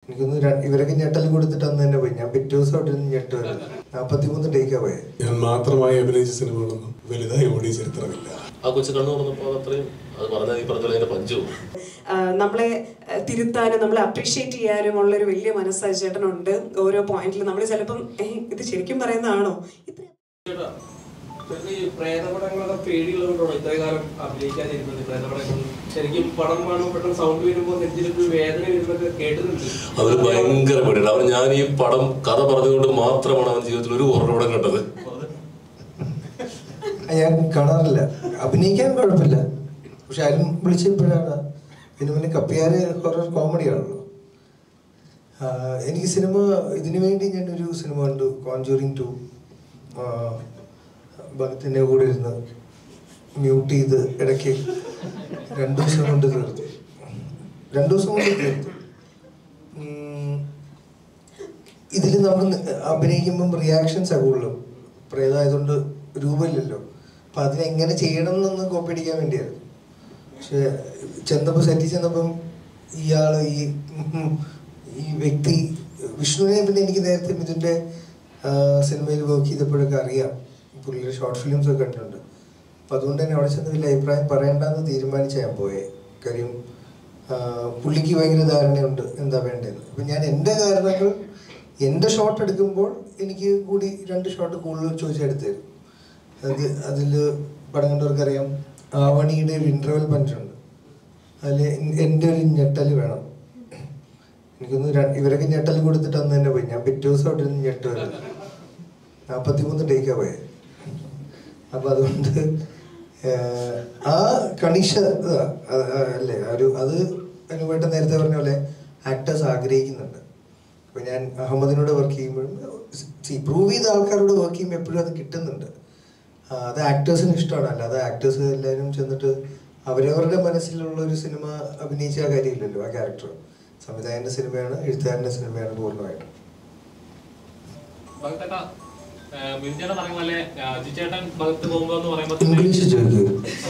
എനിക്കൊന്ന് ര- ഇവരൊക്കെ ഞെട്ടൽ കൊടുത്തിട്ട് അന്ന് തന്നെ പോയി ഞാൻ പിറ്റേ ദിവസം അവിടെ നിന്ന് ഞെട്ടുമായിരുന്നു നാൽപ്പത്തിമൂന്ന് ടേക്കാ പോയത് ഞാൻ മാത്രമായി അഭിനയിച്ച സിനിമകളൊന്നും വലുതായി ഓടിയ ചരിത്രമില്ല ആ കൊച്ചു കണ്ണു തുറന്നപ്പോൾ അത് അത്രയും അത് പറഞ്ഞാൽ ഈ പറഞ്ഞ പോലെ അതിന്റെ പഞ്ചു ആ, നമ്മളെ ആ, തിരുത്താനും നമ്മളെ അപ്രീഷിയേറ്റ് ചെയ്യാനും ഉള്ളൊരു വലിയ മനസ്സ് ചേട്ടനുണ്ട് ഓരോ പോയിന്റിൽ നമ്മൾ ചിലപ്പം "ഏയ്, ഇത് ശരിക്കും പറയുന്നതാണോ ഇത്ര ചേട്ടാ, ചേട്ടന് ഈ പ്രേതപടങ്ങളുടെ പേടിയുള്ളതുകൊണ്ടാണോ ഇത്രയും കാലം അഭിനയിക്കാതിരുന്നത് പ്രേതപടങ്ങൾ ശരിക്കും പടം കാണുമ്പോൾ പെട്ടെന്ന് സൗണ്ട് വരുമ്പോൾ നെഞ്ചിലൊരു വേദന വരുന്നൊക്കെ കേട്ടിട്ടുണ്ട് അതൊരു ഭയങ്കര പേടിയാണ് അവൻ ഞാൻ ഈ പടം കഥ പറഞ്ഞുകൊണ്ട് മാത്രമാണ് അവൻ ജീവിതത്തിൽ ഒരു ഹൊറർ പടം കണ്ടത് ആ, ഞാൻ കാണാറില്ല അഭിനയിക്കാൻ കുഴപ്പമില്ല പക്ഷെ ആരും വിളിച്ചപ്പോഴാണ് പിന്നെ പിന്നെ കപ്പിയാര് ഹൊറർ കോമഡിയാണല്ലോ ആ, എനിക്ക് സിനിമ ഇതിനു വേണ്ടി ഞാൻ ഒരു സിനിമ കണ്ടു കോൺജൂറിങ് ടു ഭഗത്തിൻ്റെ കൂടെ ഇരുന്ന് മ്യൂട്ട് ചെയ്ത് ഇടയ്ക്ക് രണ്ടു ദിവസം കൊണ്ട് തീർത്തു രണ്ടു ദിവസം കൊണ്ട് തീർത്തു ഇതിൽ നമ്മൾ അഭിനയിക്കുമ്പം റിയാക്ഷൻസ് കൂടുതലും പ്രേതമായതുകൊണ്ട് രൂപമില്ലല്ലോ അപ്പം അതിനെങ്ങനെ ചെയ്യണം എന്നൊന്ന് കോപ്പി അടിക്കാൻ വേണ്ടിയായിരുന്നു പക്ഷെ ചെന്നപ്പോൾ സെറ്റിൽ ചെന്നപ്പം ഇയാൾ ഈ ഉം ഈ വ്യക്തി വിഷ്ണുവിനെ പിന്നെ എനിക്ക് നേരത്തെ മിഥുൻ്റെ സിനിമയിൽ വർക്ക് ചെയ്തപ്പോഴൊക്കെ അറിയാം പുള്ളിയുടെ ഷോർട്ട് ഫിലിംസ് ഒക്കെ കണ്ടിട്ടുണ്ട് അപ്പം അതുകൊണ്ട് തന്നെ അവിടെ ചെന്ന് വലിയ അഭിപ്രായം പറയണ്ടെന്ന് തീരുമാനിച്ച ഞാൻ പോയേ കാര്യം ആ, പുള്ളിക്ക് ഭയങ്കര ധാരണയുണ്ട് എന്താ വേണ്ടതെന്ന് അപ്പം ഞാൻ എൻ്റെ കാരണങ്ങൾ എൻ്റെ ഷോട്ട് എടുക്കുമ്പോൾ എനിക്ക് കൂടി രണ്ട് ഷോട്ട് കൂടുതൽ ചോദിച്ചെടുത്ത് തരും അത് അതിൽ പടം കണ്ടവർക്കറിയാം ആവണിയുടെ ഒരു ഇൻ്റർവെൽ പഞ്ചുണ്ട് അതിൽ എൻ്റെ ഒരു ഞെട്ടൽ വേണം എനിക്കൊന്ന് ര- ഇവരൊക്കെ ഞെട്ടൽ കൊടുത്തിട്ട് അന്ന് തന്നെ പോയി ഞാൻ പിറ്റേ ദിവസം അവിടെ നിന്ന് ഞെട്ടുമായിരുന്നു നാൽപ്പത്തിമൂന്ന് ടേക്കാ പോയത് അപ്പം അതുകൊണ്ട് ഏഹ്, ആ കണീഷ ആ, ആ, അല്ലേ ആ ഒരു അത് അനുവേട്ട നേരത്തെ പറഞ്ഞ പോലെ ആക്ടേഴ്സ് ആഗ്രഹിക്കുന്നുണ്ട് അപ്പോൾ ഞാൻ അഹമ്മദിനോട് വർക്ക് ചെയ്യുമ്പോഴും സി പ്രൂവ് ചെയ്ത ആൾക്കാരോട് വർക്ക് ചെയ്യുമ്പോൾ എപ്പോഴും അത് കിട്ടുന്നുണ്ട് ആ, അത് ആക്ടേഴ്സിന് ഇഷ്ടമാണ് അല്ലാതെ ആക്ടേഴ്സ് എല്ലാവരും ചെന്നിട്ട് അവരവരുടെ മനസ്സിലുള്ള ഒരു സിനിമ അഭിനയിച്ച ആ കാര്യമില്ലല്ലോ ആ ക്യാരക്ടർ സംവിധായകന്റെ സിനിമയാണ് എഴുത്തുകാരന്റെ സിനിമയാണ് പൂർണ്ണമായിട്ടും ഭഗത്തേട്ടാ മിഞ്ചേട്ടൻ പറഞ്ഞ പോലെ ആ, ജിച്ചേട്ടൻ ഭഗത്ത് പോകുമ്പോ എന്ന് പറയുമ്പോ തന്നെ ഇംഗ്ലീഷ് ചോദിക്കൂ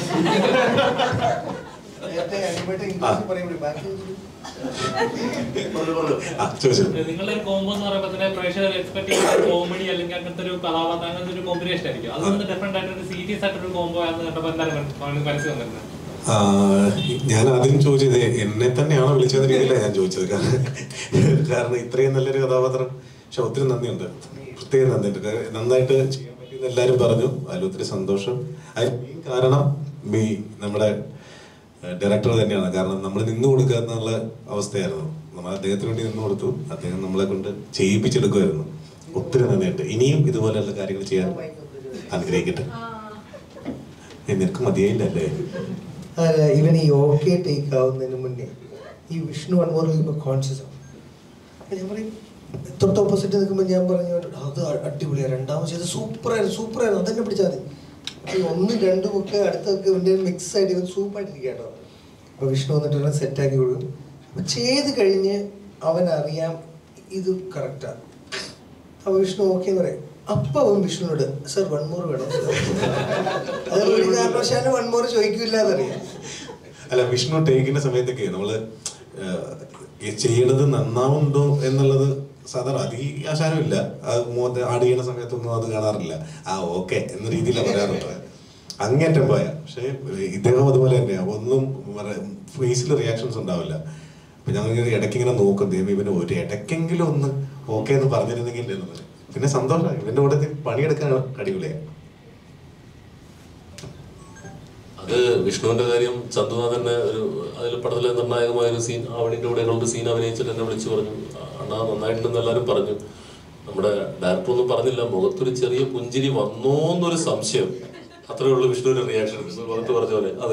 ആ ചോദിച്ചു നിങ്ങളുടെ ഒരു കോംബോ എന്ന് പറയുമ്പോൾ തന്നെ പ്രേക്ഷകർ എക്സ്പെക്ട് ചെയ്യുന്ന കോമഡി അല്ലെങ്കിൽ അങ്ങനത്തെ ഒരു കഥാപാത്രം അങ്ങനത്തെ ഒരു കോമ്പിനേഷൻ ആയിരിക്കും അത് നിന്ന് ഡിഫറെന്റ് ആയിട്ട് ഒരു സീരിയസ് ആയിട്ടൊരു കോംബോ ആണെന്ന് കണ്ടപ്പോൾ എന്താണ് മന- മനസ്സിൽ വന്നിരുന്നത് ആ, ഞാൻ ആദ്യം ചോദിച്ചത് എന്നെ തന്നെയാണോ വിളിച്ചത് രീതിയിലാണ് ഞാൻ ചോദിച്ചത് കാരണം കാരണം ഇത്രയും നല്ലൊരു കഥാപാത്രം പക്ഷെ ഒത്തിരി നന്ദിയുണ്ട് പ്രത്യേകം നന്ദിയുണ്ട് കാരണം നന്നായിട്ട് ചെയ്യാൻ പറ്റിയെന്ന് എല്ലാവരും പറഞ്ഞു അതിൽ ഒത്തിരി സന്തോഷം അതിന് മെയിൻ കാരണം മീ നമ്മുടെ ഡയറക്ടർ തന്നെയാണ് കാരണം നമ്മൾ നിന്ന് കൊടുക്കുക എന്നുള്ള അവസ്ഥയായിരുന്നു നമ്മൾ അദ്ദേഹത്തിന് വേണ്ടി നിന്ന് കൊടുത്തു അദ്ദേഹം നമ്മളെ കൊണ്ട് ചെയ്യിപ്പിച്ചെടുക്കുമായിരുന്നു ഒത്തിരി നന്ദിയുണ്ട് ഇനിയും ഇതുപോലെയുള്ള കാര്യങ്ങൾ ചെയ്യാൻ അനുഗ്രഹിക്കട്ടെ ഏ, നിനക്ക് മതിയായില്ലല്ലേ അല്ല, ഇവൻ ഈ ഓക്കെ ടേക്ക് ആവുന്നതിന് മുന്നേ ഈ വിഷ്ണു അൺമോർ കഴിയുമ്പോൾ കോൺഷ്യസ് ആവും അപ്പൊ ഞാൻ പറയും തൊട്ട് ഓപ്പോസിറ്റ് നിൽക്കുമ്പോൾ ഞാൻ പറഞ്ഞു അത് അടിപൊളിയാണ് രണ്ടാമത് ചെയ്ത് സൂപ്പറായിരുന്നു സൂപ്പറായിരുന്നു അതന്നെ പിടിച്ചാൽ മതി അപ്പൊ ഈ ഒന്നും രണ്ടും ഒക്കെ അടുത്തൊക്കെ ഇവൻ്റെ മിക്സ് ആയിട്ട് ഇവൻ സൂപ്പറായിട്ടിരിക്കുക കേട്ടോ അപ്പോൾ വിഷ്ണു വന്നിട്ട് സെറ്റാക്കി കൊടുക്കും അപ്പൊ ചെയ്ത് കഴിഞ്ഞ് അവൻ അറിയാം ഇത് കറക്റ്റാണ് അപ്പോൾ വിഷ്ണു ഓക്കെ എന്ന് പറയും അപ്പൊ അവൻ വിഷ്ണുവിനോട് സർ വൺ മോർ വേണം അത് ഒരു കാരണവശാലും വൺ മോർ ചോദിക്കില്ല എന്നറിയാം അല്ല വിഷ്ണു ടേക്കിന്റെ സമയത്തൊക്കെ നമ്മള് ഏഹ്, ചെയ്യണത് നന്നാവുണ്ടോ എന്നുള്ളത് സാധാരണ അത് ഈ ആശാനമില്ല അത് മുഖത്ത് ആഡ് ചെയ്യണ സമയത്തൊന്നും അത് കാണാറില്ല ആ ഓക്കെ എന്ന രീതിയിലാണ് പറയാറുള്ളത് അങ്ങേറ്റം പോയ പക്ഷേ ഇദ്ദേഹം അതുപോലെ തന്നെയാ ഒന്നും ഫേസിൽ റിയാക്ഷൻസ് ഉണ്ടാവില്ല അപ്പൊ ഞങ്ങൾ ഇങ്ങനെ ഇടയ്ക്ക് ഇങ്ങനെ നോക്കും ദൈവം ഇവന് ഒരു ഇടയ്ക്കെങ്കിലും ഒന്ന് ഓക്കെ എന്ന് പറഞ്ഞിരുന്നെങ്കിൽ എന്നുള്ളത് പിന്നെ സന്തോഷം ഇവന്റെ കൂടെ പണിയെടുക്കാൻ അടിപൊളിയാണ് അത് വിഷ്ണുവിന്റെ കാര്യം ചന്തുനാഥന്റെ ഒരു അതിൽ പടത്തിലെ നിർണായകമായ ഒരു സീൻ ആവണിന്റെ കൂടെയുള്ള ഒരു സീൻ അഭിനയിച്ചിട്ട് എന്നെ വിളിച്ചു പറഞ്ഞു അണ്ണാ നന്നായിട്ടുണ്ടെന്ന് എല്ലാവരും പറഞ്ഞു നമ്മുടെ ഡയറക്ടർ ഒന്നും പറഞ്ഞില്ല മുഖത്തൊരു ചെറിയ പുഞ്ചിരി വന്നോന്നൊരു സംശയം അത്രേ ഉള്ളൂ വിഷ്ണുവിന്റെ റിയാക്ഷൻ മുഖത്ത് പറഞ്ഞ പോലെ അതെ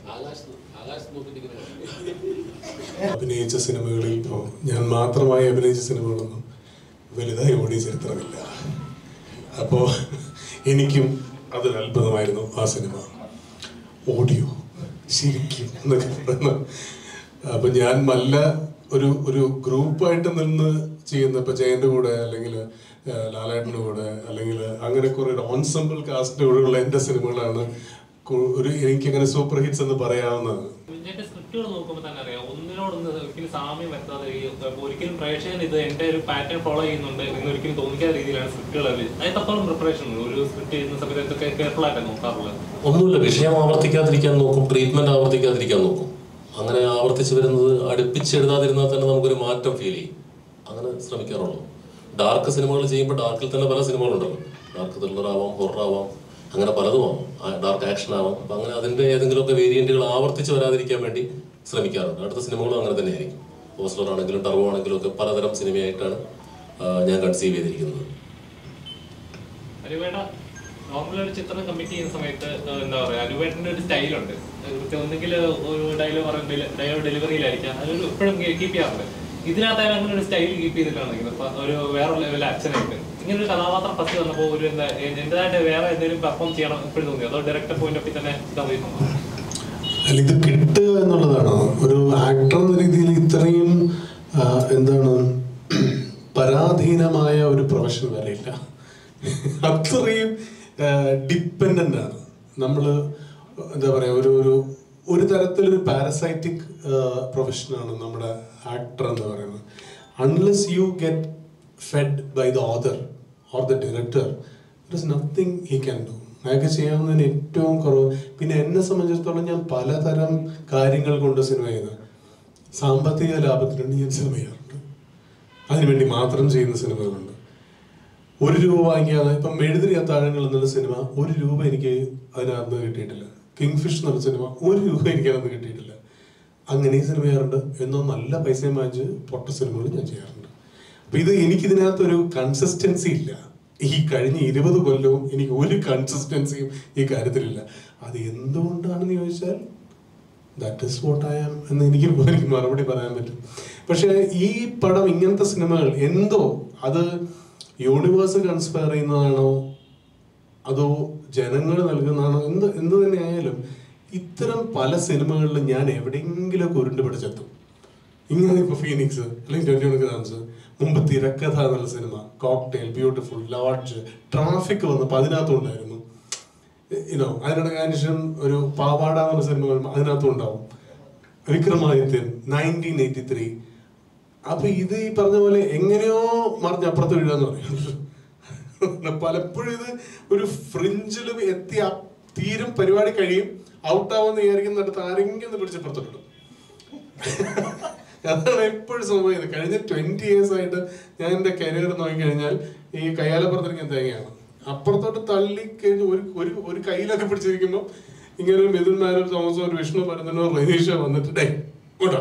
അഭിനയിച്ച സിനിമകളിൽ ഇപ്പോൾ ഞാൻ മാത്രമായി അഭിനയിച്ച സിനിമകളൊന്നും വലുതായി ഓടിയ ചരിത്രമില്ല അപ്പോൾ എനിക്കും അതൊരു അത്ഭുതമായിരുന്നു ആ സിനിമ ഓഡിയോ ശരിക്കും എന്നൊക്കെ പറയുന്ന അപ്പം ഞാൻ നല്ല ഒരു ഒരു ഗ്രൂപ്പായിട്ട് നിന്ന് ചെയ്യുന്ന ഇപ്പം ജയൻ്റെ കൂടെ അല്ലെങ്കിൽ ലാലേട്ടൻ്റെ കൂടെ അല്ലെങ്കിൽ അങ്ങനെ കുറേ ഓൺസംബിൾ കാസ്റ്റിൻ്റെ കൂടെയുള്ള എൻ്റെ സിനിമകളാണ് കു- ഒരു എനിക്കങ്ങനെ സൂപ്പർ ഹിറ്റ്സ് എന്ന് പറയാവുന്നത് ഇതിന്റെ സ്ക്രിപ്റ്റുകൾ നോക്കുമ്പോൾ തന്നെ അറിയാം ഒന്നിനോടൊന്ന് ഒരിക്കലും സാമ്യം വരുത്താതെ ഈ ഒരിക്കലും പ്രേക്ഷകൻ ഇത് എന്റെ ഒരു പാറ്റേൺ ഫോളോ ചെയ്യുന്നുണ്ട് എന്ന് ഒരിക്കലും തോന്നിക്കാത്ത രീതിയിലാണ് സ്ക്രിപ്റ്റുകൾ അതിനകത്തോളം പ്രിപ്പറേഷൻ ഉണ്ട് ഒരു സ്ക്രിപ്റ്റ് ചെയ്യുന്ന സമയത്ത് എന്തൊക്കെ കെയർഫുൾ ആയിട്ടാണ് നോക്കാറുള്ളത് ഒന്നുമില്ല വിഷയം ആവർത്തിക്കാതിരിക്കാൻ നോക്കും ട്രീറ്റ്മെന്റ് ആവർത്തിക്കാതിരിക്കാൻ നോക്കും അങ്ങനെ ആവർത്തിച്ച് വരുന്നത് അടുപ്പിച്ച് എഴുതാതിരുന്നാൽ തന്നെ നമുക്കൊരു മാറ്റം ഫീൽ ചെയ്യും അങ്ങനെ ശ്രമിക്കാറുള്ളൂ ഡാർക്ക് സിനിമകൾ ചെയ്യുമ്പോൾ ഡാർക്കിൽ തന്നെ പല സിനിമകളുണ്ടല്ലോ ഡാർക്ക് ത്രില്ലർ ആവാം ഹൊറർ ആവാം അങ്ങനെ പലതും ആവാം ഡാർക്ക് ആക്ഷൻ ആവാം അപ്പം അങ്ങനെ അതിന്റെ ഏതെങ്കിലുമൊക്കെ വേരിയന്റുകൾ ആവർത്തിച്ച് വരാതിരിക്കാൻ വേണ്ടി ശ്രമിക്കാറുണ്ട് അടുത്ത സിനിമകളും അങ്ങനെ തന്നെയായിരിക്കും ഹോസ്റ്റലർ ആണെങ്കിലും ടർബോ ആണെങ്കിലും ഒക്കെ പലതരം സിനിമയായിട്ടാണ് ആ, ഞാൻ കൺസീവ് ചെയ്തിരിക്കുന്നത് അനുവേട നോർമൽ ഒരു ചിത്രം കമ്മിറ്റ് ചെയ്യുന്ന സമയത്ത് ഏഹ് എന്താ പറയാ അനുവേട്ടന്റെ ഒരു സ്റ്റൈലുണ്ട് ഒന്നെങ്കിൽ ഒരു ഡയലോഗ് ഡയലോഗ് ഡെലിവറിയിലായിരിക്കാം അതൊരു എപ്പോഴും കീപ്പ് ചെയ്യാറുണ്ട് ഇതിനകത്തായാലും അങ്ങനെ ഒരു സ്റ്റൈൽ കീപ്പ് ചെയ്തിട്ടാണ് നിൽക്കുന്നത് ഇപ്പൊ ഒരു വേറെ ലെവൽ ആക്ഷനായിട്ട് ഇങ്ങനെ ഒരു കഥാപാത്രം ഫസ്റ്റ് വന്നപ്പോൾ ഒരു എന്താ എന്റേതായിട്ട് വേറെ എന്തെങ്കിലും പെർഫോം ചെയ്യണം എപ്പോഴും തോന്നി അതോ ഡയറക്ടർ പോയിന്റ് ഓഫ് തന്നെ ഇതാ തോന്നുന്നു അല്ല ഇത് കിട്ടുക എന്നുള്ളതാണ് ഒരു ആക്ടർ എന്ന രീതിയിൽ ഇത്രയും ആ, എന്താണ് പരാധീനമായ ഒരു പ്രൊഫഷൻ വരെയില്ല അത്രയും ഡിപ്പെൻഡൻ്റ് ആണ് നമ്മൾ എന്താ പറയുക ഒരു ഒരു ഒരു തരത്തിലൊരു പാരസൈറ്റിക് പ്രൊഫഷനാണ് നമ്മുടെ ആക്ടർ എന്ന് പറയുന്നത് unless you get fed by the other or the director there is nothing he can do അയാൾക്ക് ചെയ്യാവുന്നതിന് ഏറ്റവും കുറവ് പിന്നെ എന്നെ സംബന്ധിച്ചിടത്തോളം ഞാൻ പലതരം കാര്യങ്ങൾ കൊണ്ട് സിനിമ ചെയ്യുന്നത് സാമ്പത്തിക ലാഭത്തിന് വേണ്ടി ഞാൻ സിനിമ ചെയ്യാറുണ്ട് അതിനുവേണ്ടി മാത്രം ചെയ്യുന്ന സിനിമകളുണ്ട് ഒരു രൂപ വാങ്ങിക്കാതെ ഇപ്പം മെഴുതിരി അത്താഴങ്ങൾ എന്നുള്ള സിനിമ ഒരു രൂപ എനിക്ക് അതിനകത്ത് കിട്ടിയിട്ടില്ല കിങ് ഫിഷ് എന്നുള്ള സിനിമ ഒരു രൂപ എനിക്ക് അതിനകത്ത് കിട്ടിയിട്ടില്ല അങ്ങനെ സിനിമ ചെയ്യാറുണ്ട് എന്നോ നല്ല പൈസയും വാങ്ങിച്ച് പൊട്ട സിനിമകൾ ഞാൻ ചെയ്യാറുണ്ട് അപ്പൊ ഇത് എനിക്കിതിനകത്തൊരു കൺസിസ്റ്റൻസി ഇല്ല ഈ കഴിഞ്ഞ ഇരുപത് കൊല്ലവും എനിക്ക് ഒരു കൺസിസ്റ്റൻസിയും ഈ കാര്യത്തിലില്ല അത് എന്തുകൊണ്ടാണെന്ന് ചോദിച്ചാൽ that is what I am എന്ന് എനിക്ക് എനിക്ക് മറുപടി പറയാൻ പറ്റും പക്ഷെ ഈ പടം ഇങ്ങനത്തെ സിനിമകൾ എന്തോ അത് യൂണിവേഴ്സ് കൺസ്പയർ ചെയ്യുന്നതാണോ അതോ ജനങ്ങൾ നൽകുന്നതാണോ എന്ത് എന്ത് തന്നെ ആയാലും ഇത്തരം പല സിനിമകളിലും ഞാൻ എവിടെയെങ്കിലുമൊക്കെ ഉരുണ്ട് പിടിച്ചെത്തും ഇങ്ങനെ ഇപ്പൊ ഫീനിക്സ് അല്ലെങ്കിൽ ട്വന്റി വൺ ഗ്രാംസ് മുമ്പ് തിരക്കഥ എന്നുള്ള സിനിമ കോക്ടെയിൽ ബ്യൂട്ടിഫുൾ ലോഡ്ജ് ട്രാഫിക് വന്നപ്പോൾ അതിനകത്തും ഉണ്ടായിരുന്നു ഇതോ അതിനിടയ്ക്ക് അതിന് ശേഷം ഒരു പാവാട എന്നുള്ള സിനിമ വരുമ്പോൾ അതിനകത്തും ഉണ്ടാവും വിക്രമാദിത്യൻ നയൻറ്റീൻ എയ്റ്റി ത്രീ അപ്പൊ ഇത് ഈ പറഞ്ഞ പോലെ എങ്ങനെയോ മറിഞ്ഞ് അപ്പുറത്ത് വീഴാന്ന് പറയും പലപ്പോഴും ഇത് ഒരു ഫ്രിഞ്ചിലും എത്തി ആ തീരും പരിപാടി കഴിയും ഔട്ടാവുമെന്ന് വിചാരിക്കുന്നിടത്ത് ആരെങ്കിലും ഒന്ന് പിടിച്ചപ്പുറത്തോട്ട് അതാണ് എപ്പോഴും സംഭവിക്കുന്നത് കഴിഞ്ഞ ട്വന്റി ഇയേഴ്സ് ആയിട്ട് ഞാൻ എന്റെ കരിയർ നോക്കിക്കഴിഞ്ഞാൽ ഈ കയ്യാലപ്പുറത്തിരിക്കുന്ന തേങ്ങയാണ് അപ്പുറത്തോട്ട് തള്ളി കഴിഞ്ഞ് ഒരു ഒരു ഒരു കയ്യിലൊക്കെ പിടിച്ചിരിക്കുമ്പോൾ ഇങ്ങനെ ഒരു മിഥുൻ മാരോ തോമസോ ഒരു വിഷ്ണു പരന്തനോ റനീഷ വന്നിട്ട് ഡേ ഓട്ടാ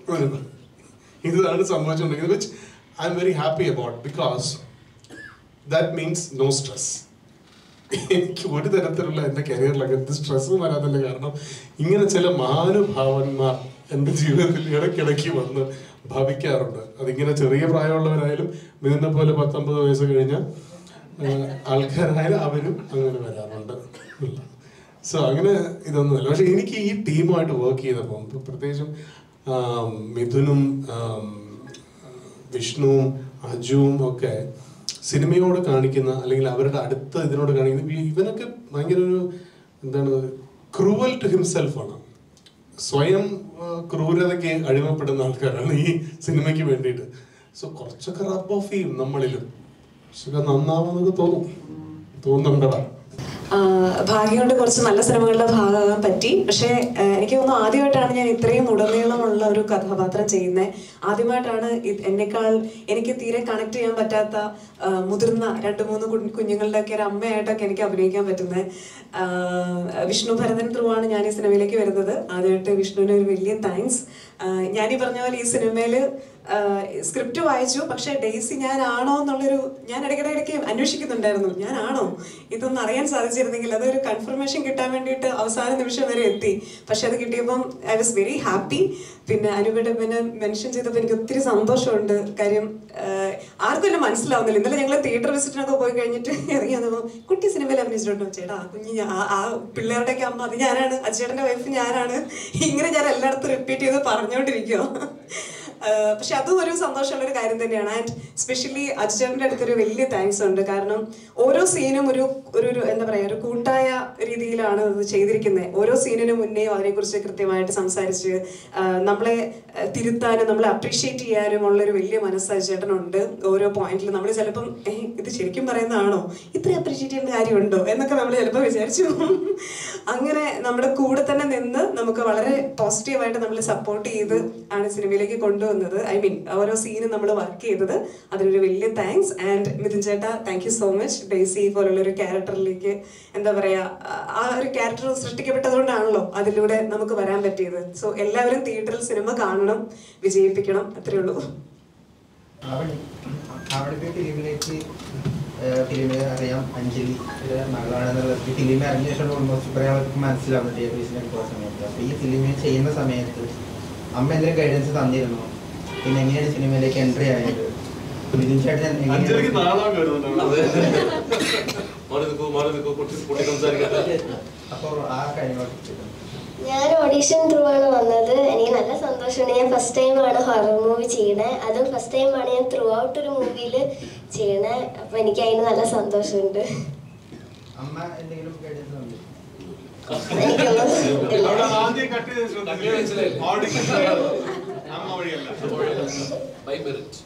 ഇതാണ് സംഭവിച്ചുകൊണ്ടിരിക്കുന്നത് which I am very happy about because that means no stress എനിക്ക് ഒരു തരത്തിലുള്ള എൻ്റെ കരിയറിലൊക്കെ എന്ത് സ്ട്രെസ് വരാത്തതിൻ്റെ കാരണം ഇങ്ങനെ ചില മഹാനുഭാവന്മാർ എൻ്റെ ജീവിതത്തിൽ ഇടയ്ക്കിടയ്ക്ക് വന്ന് ഭവിക്കാറുണ്ട് അതിങ്ങനെ ചെറിയ പ്രായമുള്ളവരായാലും മിഥുനെ പോലെ പത്തൊമ്പത് വയസ്സ് കഴിഞ്ഞ ആൾക്കാരായാലും അവരും അങ്ങനെ വരാറുണ്ട് സോ അങ്ങനെ ഇതൊന്നുമല്ല പക്ഷെ എനിക്ക് ഈ ടീമുമായിട്ട് വർക്ക് ചെയ്തപ്പോൾ ഇപ്പൊ പ്രത്യേകിച്ചും ആം, മിഥുനും ആം, വിഷ്ണുവും അജുവും ഒക്കെ സിനിമയോട് കാണിക്കുന്ന അല്ലെങ്കിൽ അവരുടെ അടുത്ത ഇതിനോട് കാണിക്കുന്ന ഈ- ഇവനൊക്കെ ഭയങ്കര ഒരു എന്താണ് ക്രൂവൽ ടു ഹിംസെൽഫ് ആണ് സ്വയം ആ, ക്രൂരതയ്ക്ക് അടിമപ്പെടുന്ന ആൾക്കാരാണ് ഈ സിനിമയ്ക്ക് വേണ്ടിയിട്ട് സോ കുറച്ചൊക്കെ റബ് ഓഫ് ചെയ്യും നമ്മളിലും പക്ഷെ നന്നാവുന്നൊക്കെ തോന്നും തോന്നുന്നുണ്ടടാ ആഹ് ഭാഗ്യം കൊണ്ട് കുറച്ച് നല്ല സിനിമകളുടെ ഭാഗമാകാൻ പറ്റി പക്ഷേ ആഹ് എനിക്ക് തോന്നുന്നു ആദ്യമായിട്ടാണ് ഞാൻ ഇത്രയും ഉടനീളമുള്ള ഒരു കഥാപാത്രം ചെയ്യുന്നത് ആദ്യമായിട്ടാണ് ഇത് എന്നെക്കാൾ എനിക്ക് തീരെ കണക്ട് ചെയ്യാൻ പറ്റാത്ത ആഹ് മുതിർന്ന രണ്ട് മൂന്ന് കുഞ്ഞ് കുഞ്ഞുങ്ങളുടെ ഒക്കെ ഒരു അമ്മയായിട്ടൊക്കെ എനിക്ക് അഭിനയിക്കാൻ പറ്റുന്നത് വിഷ്ണു ഭരതൻ ത്രൂ ആണ് ഞാൻ ഈ സിനിമയിലേക്ക് വരുന്നത് ആദ്യമായിട്ട് വിഷ്ണുവിന് ഒരു വലിയ താങ്ക്സ് ഞാൻ ഈ പറഞ്ഞ പോലെ ഈ സിനിമയിൽ സ്ക്രിപ്റ്റ് വായിച്ചു പക്ഷെ ഡെയ്സി ഞാനാണോ എന്നുള്ളൊരു ഞാൻ ഇടയ്ക്കിടെ ഇടയ്ക്ക് അന്വേഷിക്കുന്നുണ്ടായിരുന്നു ഞാനാണോ ഇതൊന്നും അറിയാൻ സാധിച്ചിരുന്നെങ്കിൽ അതൊരു കൺഫർമേഷൻ കിട്ടാൻ വേണ്ടിയിട്ട് അവസാന നിമിഷം വരെ എത്തി പക്ഷെ അത് കിട്ടിയപ്പം ഐ വാസ് വെരി ഹാപ്പി പിന്നെ അനുപയുടെ പിന്നെ മെൻഷൻ ചെയ്തപ്പോൾ എനിക്ക് ഒത്തിരി സന്തോഷമുണ്ട് കാര്യം ആഹ്, ആർക്കും എന്നെ മനസ്സിലാവുന്നില്ല ഇന്നലെ ഞങ്ങൾ തിയേറ്റർ വിസിറ്റിനൊക്കെ പോയി കഴിഞ്ഞിട്ട് ഇറങ്ങി വന്നപ്പോൾ കുട്ടി സിനിമയിൽ അഭിനയിച്ചിട്ടുണ്ടോ ചേട്ടാ ആ കുഞ്ഞ് ഞാ- ആ- ആ പിള്ളേരുടെയൊക്കെ അമ്മ അത് ഞാനാണ് അച്ചേട്ടൻ്റെ വൈഫ് ഞാനാണ് ഇങ്ങനെ ഞാൻ എല്ലായിടത്തും റിപ്പീറ്റ് ചെയ്ത് പറഞ്ഞുകൊണ്ടിരിക്കുമോ ആഹ് പക്ഷെ അതും ഒരു സന്തോഷമുള്ള ഒരു കാര്യം തന്നെയാണ് ആൻഡ് സ്പെഷ്യലി അജിചേട്ടൻ്റെ അടുത്തൊരു വലിയ താങ്ക്സ് ഉണ്ട് കാരണം ഓരോ സീനും ഒരു ഒരു ഒരു എന്താ പറയുക ഒരു കൂട്ടായ രീതിയിലാണ് ഇത് ചെയ്തിരിക്കുന്നത് ഓരോ സീനിന് മുന്നേയും അതിനെക്കുറിച്ച് കൃത്യമായിട്ട് സംസാരിച്ച് ആഹ് നമ്മളെ ആഹ് തിരുത്താനും നമ്മളെ അപ്രീഷിയേറ്റ് ചെയ്യാനും ഉള്ളൊരു വലിയ മനസ്സ് അജിചേട്ടനുണ്ട് ഓരോ പോയിന്റിൽ നമ്മൾ ചിലപ്പം "ഏയ്, ഇത് ശരിക്കും പറയുന്നതാണോ ഇത്ര അപ്രീഷിയേറ്റ് ചെയ്യേണ്ട കാര്യമുണ്ടോ എന്നൊക്കെ നമ്മൾ ചിലപ്പോൾ വിചാരിച്ചു അങ്ങനെ നമ്മുടെ കൂടെ തന്നെ നിന്ന് നമുക്ക് വളരെ പോസിറ്റീവായിട്ട് നമ്മൾ സപ്പോർട്ട് ചെയ്ത് ആണ് സിനിമയിലേക്ക് കൊണ്ടുവന്നത് ഐ മീൻ ഓരോ സീനും നമ്മൾ വർക്ക് ചെയ്തത് അതിനൊരു വലിയ താങ്ക്സ് ആൻഡ് മിഥുൻ ചേട്ടാ thank you so much Daisy പോലുള്ള ഒരു ക്യാരക്ടറിലേക്ക് എന്താ പറയാ ആ ഒരു ക്യാരക്ടർ സൃഷ്ടിക്കപ്പെട്ടതുകൊണ്ടാണല്ലോ അതിലൂടെ നമുക്ക് വരാൻ പറ്റിയത് സോ എല്ലാവരും തിയേറ്ററിൽ സിനിമ കാണണം വിജയിപ്പിക്കണം അത്രേ ഉള്ളൂ അവിടെ അവിടുത്തെ ഫിലിമിലേക്ക് ഫിലിമിൽ അറിയാം അഞ്ജലി ഒരു മകളാണെന്നുള്ളത് ഈ ഫിലിം ഇറങ്ങിയ ശേഷം ഓൾമോസ്റ്റ് കുറേ ആൾക്ക് മനസ്സിലാവുന്നു തിയേറ്റേഴ്സിനൊക്കെ പോകുന്ന സമയത്ത് അപ്പോൾ ഈ ഫിലിം ചെയ്യുന്ന സമയത്ത് അമ്മ എന്തെങ്കിലും ഗൈഡൻസ് തന്നിരുന്നോ പിന്നെ എങ്ങനെയാണ് സിനിമയിലേക്ക് എൻട്രി ആയത് മിഥുൻ ചേട്ടൻ അഞ്ജലിക്ക് എങ്ങനെയാണ് നാളാകെ വരുന്നുണ്ട് അതെ. മാറി നിൽക്കൂ മാറി നിൽക്കൂ കുട്ടി കുട്ടി സംസാരിക്കട്ടെ അപ്പോൾ ആ കാര്യങ്ങളൊക്കെ ഞാൻ ഓഡീഷൻ ത്രൂ ആണ് വന്നത് എനിക്ക് നല്ല സന്തോഷമുണ്ട് ഞാൻ ഫസ്റ്റ് ടൈമാണ് ഹൊറർ മൂവി ചെയ്യണേ അതും ഫസ്റ്റ് ടൈമാണ് ഞാൻ ത്രൂ ഔട്ട് ഒരു മൂവിയിൽ ചെയ്യണേ അപ്പോൾ എനിക്ക് അതിന് നല്ല സന്തോഷമുണ്ട് അമ്മ എന്തെങ്കിലും ഗൈഡൻസ് തന്നു എനിക്കൊന്നും ഇല്ല. അവിടെ ആദ്യം കട്ട് ചെയ്ത് ശ്രദ്ധിക്കുക. ഓഡിഷൻ അമ്മ വഴിയല്ല ബൈ മെറിറ്റ്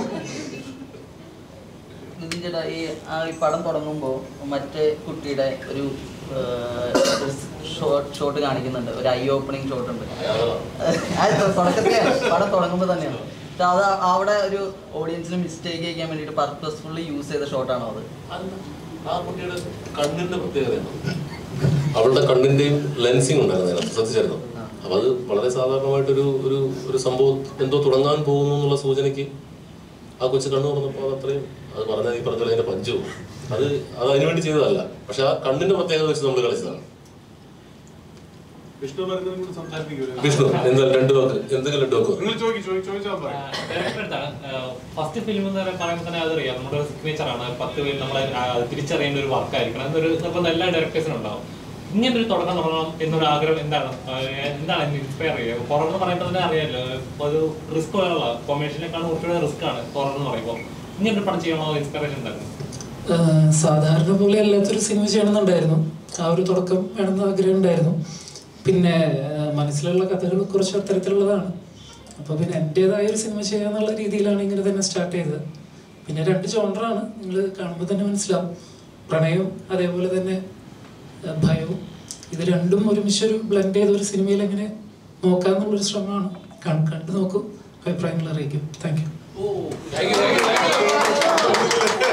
നിതിൻ ചേട്ടാ ഈ ആ ഈ പടം തുടങ്ങുമ്പോൾ മറ്റേ കുട്ടിയുടെ ഒരു ഷോട്ട് ഷോട്ട് കാണിക്കുന്നുണ്ട് ഒരു ഐ ഓപ്പണിംഗ് ഷോട്ട് ഉണ്ട് അത് തുടക്കത്തിലെ പടം തുടങ്ങുമ്പോൾ തന്നെയാണ് പക്ഷെ അത് അവിടെ ഒരു ഓഡിയൻസിന് മിസ്റ്റേക്ക് ചെയ്യാൻ വേണ്ടിയിട്ട് പർപ്പസ്ഫുള്ളി യൂസ് ചെയ്ത ഷോട്ടാണോ അത് ആ കുട്ടിയുടെ കണ്ണിന്റെ പ്രത്യേകതയാണ് അവളുടെ കണ്ണിന്റെയും ലെൻസിങ് ഉണ്ടായിരുന്നു അതിനകത്ത് ശ്രദ്ധിച്ചായിരുന്നു അപ്പൊ അത് വളരെ സാധാരണമായിട്ടൊരു ഒരു ഒരു സംഭവം എന്തോ തുടങ്ങാൻ പോകുന്നു എന്നുള്ള സൂചനയ്ക്ക് ആ കൊച്ചു കണ്ണു തുറന്നപ്പോൾ അത് അത്രയും അത് പറഞ്ഞാൽ ഈ പറഞ്ഞ പോലെ അതിന്റെ പഞ്ചു അത് അത് അതിനുവേണ്ടി ചെയ്തതല്ല പക്ഷെ ആ കണ്ണിന്റെ പ്രത്യേകത വെച്ച് നമ്മൾ കളിച്ചതാണ് വിഷ്ണു പറയുന്നതിനും കൂടി സംസാരിപ്പിക്കൂല വിഷ്ണു എന്താ രണ്ടു വാക്ക് എന്തെങ്കിലും രണ്ടു വാക്ക് നിങ്ങൾ ചോദിക്കും ചോദിച്ചാൽ പറയാം ഡയറക്ടറാണ് ഫസ്റ്റ് ഫിലിം എന്ന് പറയുമ്പോൾ തന്നെ അതറിയാം നമ്മുടെ സിഗ്നേച്ചർ ആണ് പത്ത് പേര് നമ്മളെ ആ, തിരിച്ചറിയേണ്ട ഒരു വർക്കായിരിക്കണം എന്നൊരു നിർബന്ധം എല്ലാ ഡയറക്ടേഴ്സിനും ഉണ്ടാവും ഇങ്ങനെ ഒരു തുടക്കം തുടങ്ങണം എന്നൊരു ആഗ്രഹം എന്താണ് ആ, എന്താണ് ഇൻസ്പയർ ചെയ്യുക ഹൊറർ എന്ന് പറയുമ്പോൾ തന്നെ അറിയാമല്ലോ ഒരു റിസ്ക് ഉള്ള കൊമേഴ്ഷ്യനേക്കാളും കുറച്ചുകൂടെ റിസ്ക് ആണ് ഹൊറർ എന്ന് പറയുമ്പോൾ ഇങ്ങനെ ഒരു പടം ചെയ്യണോ ഇൻസ്പിറേഷൻ ഉണ്ടായിരുന്നു ആഹ് സാധാരണ പോലെ അല്ലാത്തൊരു സിനിമ ചെയ്യണമെന്നുണ്ടായിരുന്നു ആ ഒരു തുടക്കം വേണമെന്ന് ആഗ്രഹം ഉണ്ടായിരുന്നു പിന്നെ ആഹ് മനസ്സിലുള്ള കഥകൾ കുറച്ച് അത്തരത്തിലുള്ളതാണ് അപ്പോൾ പിന്നെ എൻ്റെതായ ഒരു സിനിമ ചെയ്യാന്നുള്ള രീതിയിലാണ് ഇങ്ങനെ തന്നെ സ്റ്റാർട്ട് ചെയ്തത് പിന്നെ രണ്ട് ജോണറാണ് നിങ്ങൾ കാണുമ്പോൾ തന്നെ മനസ്സിലാവും പ്രണയവും അതേപോലെ തന്നെ ആഹ് ഭയവും ഇത് രണ്ടും ഒരുമിച്ചൊരു ബ്ലെൻഡ് ചെയ്ത ഒരു സിനിമയിൽ എങ്ങനെ നോക്കാമെന്നുള്ളൊരു ശ്രമമാണ് കണ്ട് കണ്ടു നോക്കൂ അഭിപ്രായങ്ങൾ അറിയിക്കും thank you oh thank you thank U